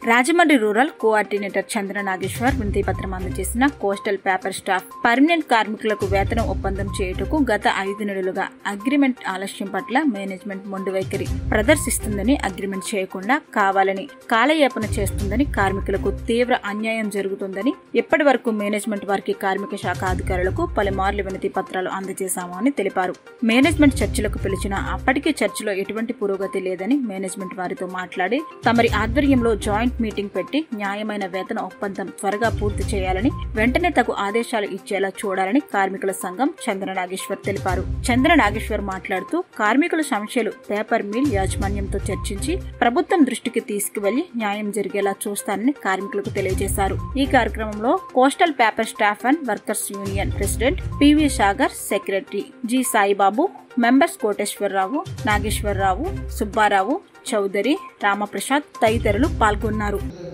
Rajahmundry rural coordinator Chandra Nageswar వినతి పత్రం అందజేసిన కోస్టల్ పేపర్ స్టాఫ్ పర్మనెంట్ కార్మికులకు వేతనం ఒప్పందం చేయుటకు గత ఐదు నెలలుగా అగ్రిమెంట్ ఆలస్యం పట్ల మేనేజ్మెంట్ మొండి వైఖరి ప్రదర్శిస్తుందని అగ్రిమెంట్ చేయకుండా కావాలని కాలయాపన చేస్తుందని కార్మికులకు తీవ్ర అన్యాయం జరుగుతుందని ఇప్పటి వరకు మేనేజ్మెంట్ వారికి కార్మిక శాఖ అధికారులకు పలుమార్లు వినతి పత్రాలు అందజేశాము అని తెలిపారు మేనేజ్మెంట్ చర్చలకు పిలిచినా అప్పటికీ చర్చలో ఎటువంటి పురోగతి లేదని మేనేజ్మెంట్ వారితో మాట్లాడి తమరి ఆధ్వర్యంలో జాయింట్ మీటింగ్ పెట్టి న్యాయమైన వేతన ఒప్పందం త్వరగా పూర్తి చేయాలని వెంటనే తగు ఆదేశాలు ఇచ్చేలా చూడాలని కార్మికుల సంఘం చంద్ర నాగేశ్వర్ తెలిపారు చంద్ర నాగేశ్వర్ మాట్లాడుతూ కార్మికుల సమస్యలు పేపర్ మిల్ యాజమాన్యంతో చర్చించి ప్రభుత్వం దృష్టికి తీసుకువెళ్లి న్యాయం జరిగేలా చూస్తానని కార్మికులకు తెలియజేశారు ఈ కార్యక్రమంలో coastal paper staff and workers union president PV Sagar secretary G Saibaba members Koteswara Rao Nageswara Rao Subba Rao Chowdary Ramprasad తదితరులు పాల్గొన్నారు